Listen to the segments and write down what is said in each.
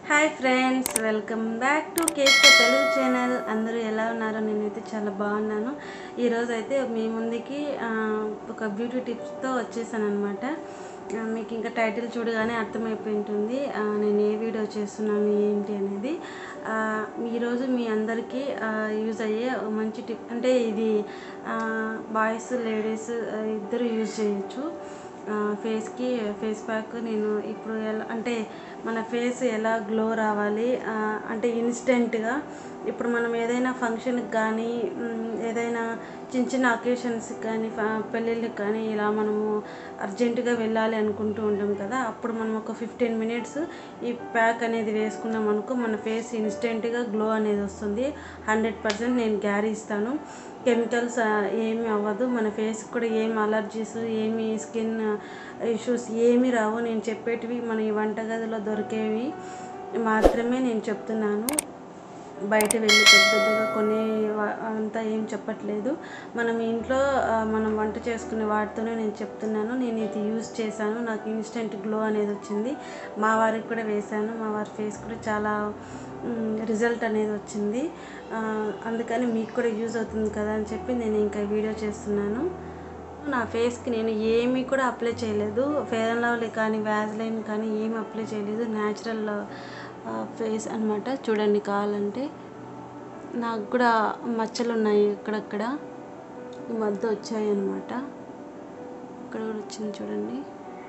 hi friends welcome back to cake Telugu channel అందరూ ఎలా ఉన్నారో నేనైతే చాలా బాగున్నాను ఈరోజు అయితే మీ ముందుకి ఆ, ఒక బ్యూటీ టిప్స్తో వచ్చేసాను అనమాట మీకు ఇంకా టైటిల్ చూడగానే అర్థమైపోయి ఉంటుంది ఆ, నేను ఏ వీడియో చేస్తున్నాను ఏంటి అనేది ఆ, ఈరోజు మీ అందరికీ యూజ్ అయ్యే ఒక మంచి టిప్ అంటే ఇది బాయ్స్ లేడీస్ ఇద్దరు యూజ్ చేయొచ్చు ఫేస్కి ఫేస్ ప్యాక్ నేను ఇప్పుడు ఎలా అంటే మన ఫేస్ ఎలా గ్లో రావాలి ఆ, అంటే ఇన్స్టెంట్గా ఇప్పుడు మనం ఏదైనా ఫంక్షన్కి కానీ మ్, ఏదైనా చిన్న చిన్న అకేషన్స్కి కానీ ఫ- పెళ్ళిళ్ళకి కానీ ఇలా మనము అర్జెంటుగా వెళ్ళాలి అనుకుంటూ ఉంటాం కదా అప్పుడు మనం ఒక ఫిఫ్టీన్ మినిట్స్ ఈ ప్యాక్ అనేది వేసుకున్నాం అనుకో మన ఫేస్ ఇన్స్టెంట్గా గ్లో అనేది వస్తుంది హండ్రెడ్ పర్సెంట్ నేను గ్యారీ ఇస్తాను కెమికల్స్ ఏమీ అవ్వదు మన ఫేస్ కూడా ఏం అలర్జీస్ ఏమి స్కిన్ ఇష్యూస్ ఏమీ రావు నేను చెప్పేటివి మన ఈ వంటగదిలో దొరికేవి మాత్రమే నేను చెప్తున్నాను బయట వెళ్ళి పెద్ద పెద్దగా కొనే వా- అంతా ఏం చెప్పట్లేదు మనం ఇంట్లో ఆ, మనం వంట చేసుకునే వాటితోనే నేను చెప్తున్నాను నేను ఇది యూస్ చేశాను నాకు ఇన్స్టెంట్ గ్లో అనేది వచ్చింది మా వారికి కూడా వేశాను మా వారి ఫేస్ కూడా చాలా రిజల్ట్ అనేది వచ్చింది ఆ, అందుకని మీకు కూడా యూజ్ అవుతుంది కదా అని చెప్పి నేను ఇంకా వీడియో చేస్తున్నాను నా ఫేస్కి నేను ఏమీ కూడా అప్లై చేయలేదు ఫేర్ అండ్ లవ్లీ కానీ వ్యాజ్లైన్ కానీ ఏమి అప్లై చేయలేదు న్యాచురల్ ఫేస్ అన్నమాట చూడండి కావాలంటే నాకు కూడా మచ్చలు ఉన్నాయి ఇక్కడక్కడ ఈ మధ్య వచ్చాయి అన్నమాట ఇక్కడ కూడా వచ్చింది చూడండి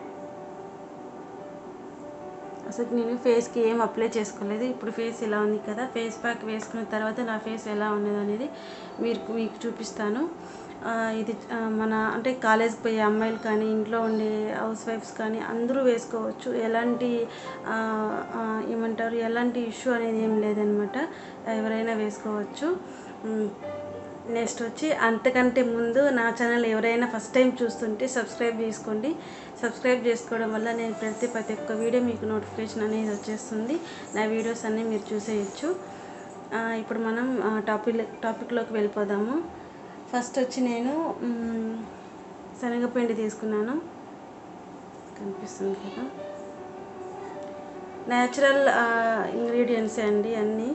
అసలు నేను ఫేస్కి ఏం అప్లై చేసుకోలేదు ఇప్పుడు ఫేస్ ఇలా ఉంది కదా ఫేస్ ప్యాక్ వేసుకున్న తర్వాత నా ఫేస్ ఎలా ఉన్నది అనేది మీరు మీకు చూపిస్తాను ఆ, ఇది ఆ, మన అంటే కాలేజ్కి పోయే అమ్మాయిలు కానీ ఇంట్లో ఉండే హౌస్ వైఫ్స్ కానీ అందరూ వేసుకోవచ్చు ఎలాంటి ఆ, ఆ, ఏమంటారు ఎలాంటి ఇష్యూ అనేది ఏం లేదనమాట ఎవరైనా వేసుకోవచ్చు ఉమ్, నెక్స్ట్ వచ్చి అంతకంటే ముందు నా ఛానల్ ఎవరైనా ఫస్ట్ టైం చూస్తుంటే సబ్స్క్రైబ్ చేసుకోండి సబ్స్క్రైబ్ చేసుకోవడం వల్ల నేను ప్రతి ప్రతి ఒక్క వీడియో మీకు నోటిఫికేషన్ అనేది వచ్చేస్తుంది నా వీడియోస్ అన్నీ మీరు చూసేయచ్చు ఆ, ఇప్పుడు మనం టాపిక్ టాపిక్లోకి వెళ్ళిపోదాము ఫస్ట్ వచ్చి నేను మ్, శనగపిండి తీసుకున్నాను కనిపిస్తుంది కదా న్యాచురల్ ఇంగ్రీడియంట్స్ అండి అన్నీ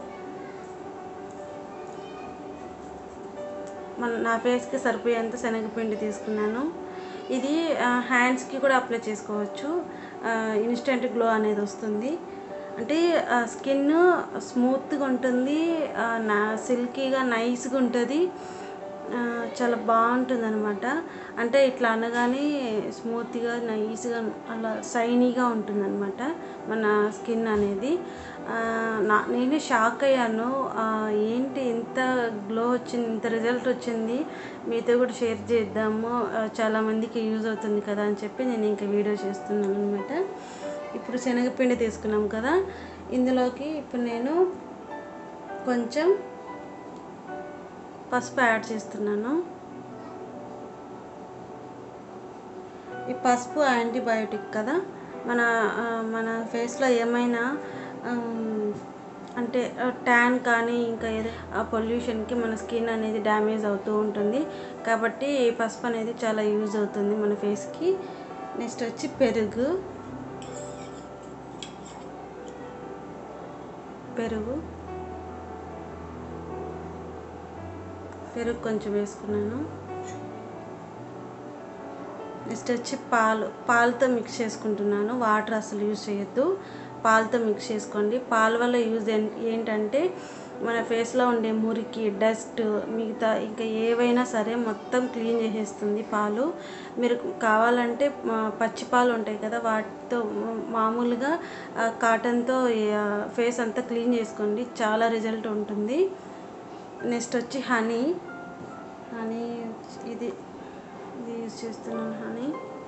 మన నా ఫేస్కి సరిపోయేంత శనగపిండి తీసుకున్నాను ఇది హ్యాండ్స్కి కూడా అప్లై చేసుకోవచ్చు ఇన్స్టెంట్ గ్లో అనేది వస్తుంది అంటే స్కిన్ స్మూత్గా ఉంటుంది ఆ, నా సిల్కీగా నైస్గా ఉంటుంది ఆ, చాలా బాగుంటుంది అనమాట అంటే ఇట్లా అనగానే స్మూత్గా నైస్గా అలా షైనీగా ఉంటుంది అనమాట మన స్కిన్ అనేది ఆ, నా నేనే షాక్ అయ్యాను ఆ, ఏంటి ఇంత గ్లో వచ్చింది ఇంత రిజల్ట్ వచ్చింది మీతో కూడా షేర్ చేద్దాము ఆ, చాలామందికి యూజ్ అవుతుంది కదా అని చెప్పి నేను ఇంకా వీడియో చేస్తున్నాను అనమాట ఇప్పుడు శనగపిండి తీసుకున్నాం కదా ఇందులోకి ఇప్పుడు నేను కొంచెం పసుపు యాడ్ చేస్తున్నాను ఈ పసుపు యాంటీబయోటిక్ కదా మన ఆ, మన ఫేస్లో ఏమైనా ఆమ్, అంటే ట్యాన్ కానీ ఇంకా ఏదో పొల్యూషన్కి మన స్కిన్ అనేది డ్యామేజ్ అవుతూ ఉంటుంది కాబట్టి ఈ పసుపు అనేది చాలా యూజ్ అవుతుంది మన ఫేస్కి నెక్స్ట్ వచ్చి పెరుగు పెరుగు పెరుగు కొంచెం వేసుకున్నాను నెక్స్ట్ వచ్చి పాలు పాలతో మిక్స్ చేసుకుంటున్నాను వాటర్ అసలు యూజ్ చేయొద్దు పాలతో మిక్స్ చేసుకోండి పాల వల్ల యూజ్ ఏం- ఏంటంటే మన ఫేస్లో ఉండే మురికి డస్ట్ మిగతా ఇంకా ఏవైనా సరే మొత్తం క్లీన్ చేసేస్తుంది పాలు మీరు కావాలంటే ఆ, పచ్చి పాలు ఉంటాయి కదా వాటితో మామూలుగా ఆ, కాటన్తో ఆ, ఫేస్ అంతా క్లీన్ చేసుకోండి చాలా రిజల్ట్ ఉంటుంది నెక్స్ట్ వచ్చి హనీ హనీ ఇది ఇది యూజ్ చేస్తున్నాను హనీ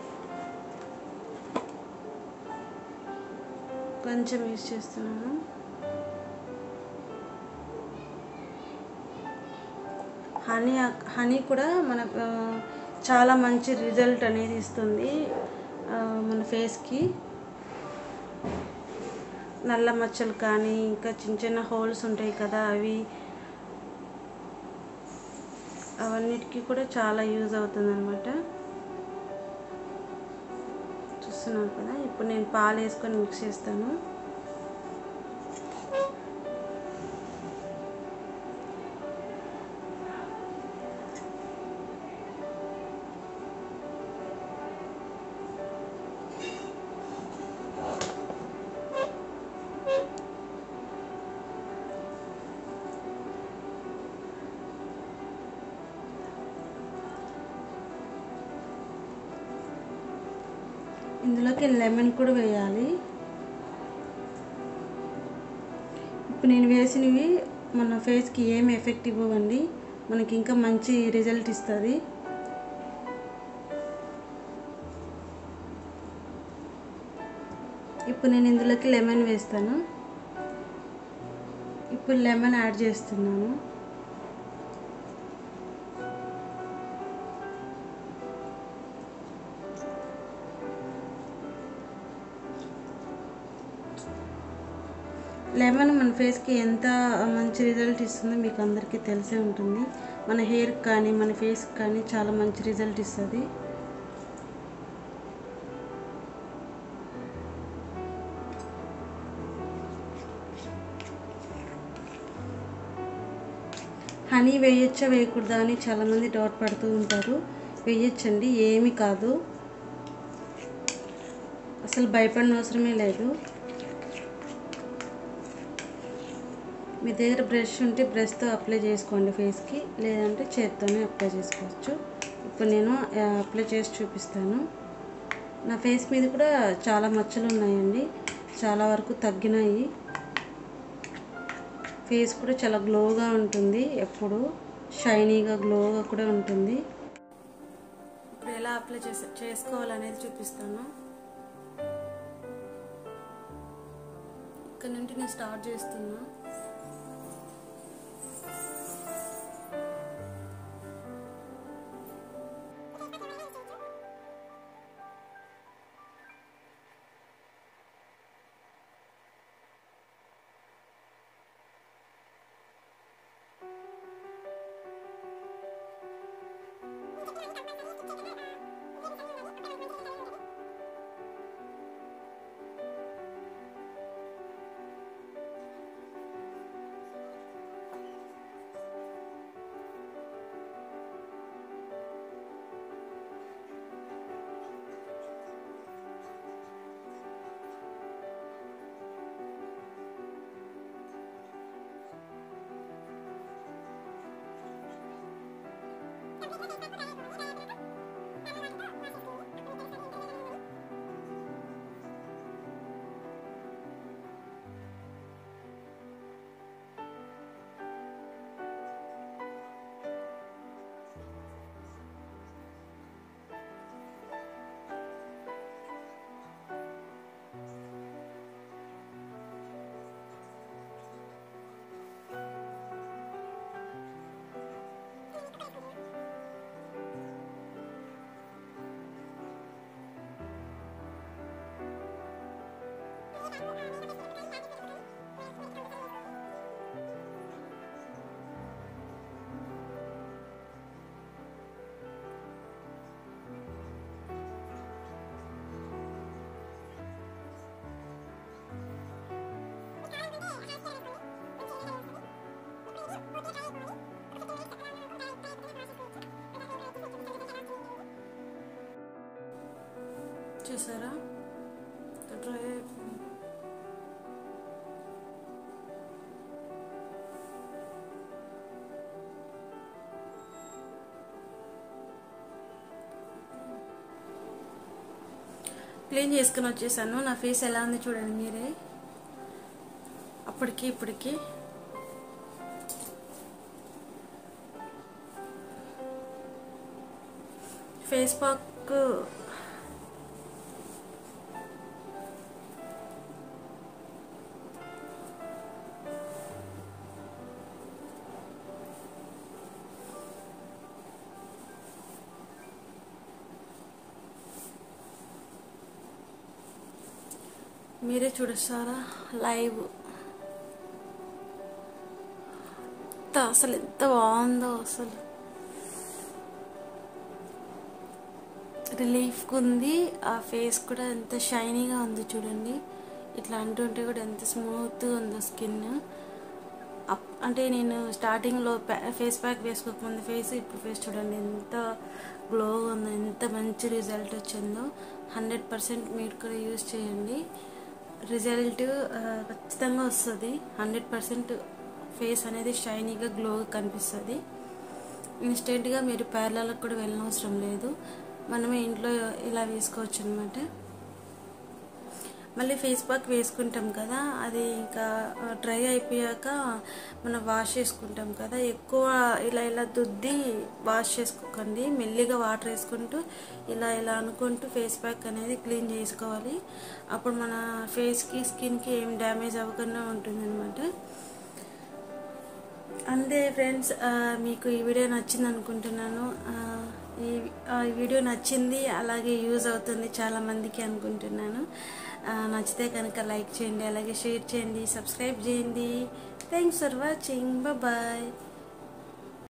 కొంచెం యూజ్ చేస్తున్నాను హనీ హనీ కూడా మన ఆ, చాలా మంచి రిజల్ట్ అనేది ఇస్తుంది ఆ, మన ఫేస్కి నల్ల మచ్చలు కానీ ఇంకా చిన్న చిన్న హోల్స్ ఉంటాయి కదా అవి అవన్నిటికీ కూడా చాలా యూజ్ అవుతుంది అనమాట చూస్తున్నారు కదా ఇప్పుడు నేను పాలు వేసుకొని మిక్స్ చేస్తాను ఇందులోకి లెమన్ కూడా వేయాలి ఇప్పుడు నేను వేసినవి మన ఫేస్కి ఏమి ఎఫెక్ట్ ఇవ్వండి మనకి ఇంకా మంచి రిజల్ట్ ఇస్తుంది ఇప్పుడు నేను ఇందులోకి లెమన్ వేస్తాను ఇప్పుడు లెమన్ యాడ్ చేస్తున్నాను లెమన్ మన ఫేస్కి ఎంత మంచి రిజల్ట్ ఇస్తుందో మీకు అందరికీ తెలిసే ఉంటుంది మన హెయిర్కి కానీ మన ఫేస్కి కానీ చాలా మంచి రిజల్ట్ ఇస్తుంది హనీ వేయచ్చా వేయకూడదా అని చాలామంది డౌట్ పడుతూ ఉంటారు వేయచ్చండి ఏమీ కాదు అసలు భయపడిన అవసరమే లేదు మీ దగ్గర బ్రష్ ఉంటే బ్రష్తో అప్లై చేసుకోండి ఫేస్కి లేదంటే చేత్తోనే అప్లై చేసుకోవచ్చు ఇప్పుడు నేను ఆ, అప్లై చేసి చూపిస్తాను నా ఫేస్ మీద కూడా చాలా మచ్చలు ఉన్నాయండి చాలా వరకు తగ్గినాయి ఫేస్ కూడా చాలా గ్లోగా ఉంటుంది ఎప్పుడు షైనీగా గ్లోగా కూడా ఉంటుంది ఇప్పుడు ఎలా అప్లై చేసే చేసుకోవాలనేది చూపిస్తాను ఇక్కడ నుండి నేను స్టార్ట్ చేస్తున్నా చూసారా డ్రై అయిపోయింది క్లీన్ చేసుకుని వచ్చేసాను నా ఫేస్ ఎలా ఉంది చూడండి మీరే అప్పటికి ఇప్పటికి ఫేస్ పాక్ మీరే చూడొస్తారా లైవ్ ఎంత అసలు ఎంత బాగుందో అసలు రిలీఫ్గా ఉంది ఆ ఫేస్ కూడా ఎంత షైనీగా ఉంది చూడండి ఇట్లా అంటుంటే కూడా ఎంత స్మూత్గా ఉందో స్కిన్ అప్ అంటే నేను స్టార్టింగ్లో ఫేస్ ప్యాక్ వేసుకోకముందు ఫేస్ ఇప్పుడు ఫేస్ చూడండి ఎంత గ్లోగా ఉందో ఎంత మంచి రిజల్ట్ వచ్చిందో హండ్రెడ్ పర్సెంట్ మీరు కూడా యూజ్ చేయండి రిజల్ట్ ఆ, ఖచ్చితంగా వస్తుంది హండ్రెడ్ పర్సెంట్ ఫేస్ అనేది షైనీగా గ్లోగా కనిపిస్తుంది ఇన్స్టెంట్గా మీరు పార్లర్లకు కూడా వెళ్ళనవసరం లేదు మనమే ఇంట్లో ఇలా వేసుకోవచ్చు అనమాట మళ్ళీ ఫేస్ ప్యాక్ వేసుకుంటాం కదా అది ఇంకా డ్రై అయిపోయాక మనం వాష్ చేసుకుంటాం కదా ఎక్కువ ఇలా ఇలా దుద్ది వాష్ చేసుకోకండి మెల్లిగా వాటర్ వేసుకుంటూ ఇలా ఇలా అనుకుంటూ ఫేస్ ప్యాక్ అనేది క్లీన్ చేసుకోవాలి అప్పుడు మన ఫేస్కి స్కిన్కి ఏం డ్యామేజ్ అవ్వకుండా ఉంటుందన్నమాట అంతే ఫ్రెండ్స్ ఆ, మీకు ఈ వీడియో నచ్చింది అనుకుంటున్నాను ఆ, ఈ ఆ, ఈ వీడియో నచ్చింది అలాగే యూజ్ అవుతుంది చాలా మందికి అనుకుంటున్నాను ఆ, నచ్చితే కనుక లైక్ చేయండి అలాగే షేర్ చేయండి సబ్స్క్రైబ్ చేయండి థ్యాంక్స్ ఫర్ వాచింగ్ బాయ్